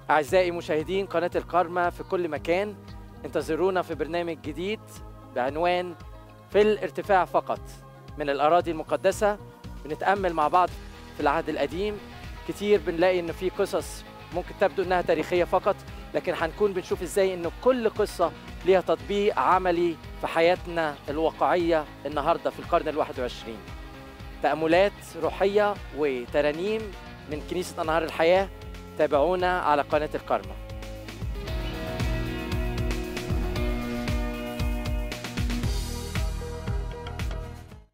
أعزائي مشاهدين قناة الكارما في كل مكان انتظرونا في برنامج جديد بعنوان في الارتفاع فقط من الأراضي المقدسة بنتأمل مع بعض في العهد القديم كتير بنلاقي إن في قصص ممكن تبدو إنها تاريخية فقط لكن هنكون بنشوف إزاي إن كل قصة ليها تطبيق عملي في حياتنا الواقعية النهاردة في القرن الواحد وعشرين تأملات روحية وترانيم من كنيسة أنهار الحياة تابعونا على قناة الكارما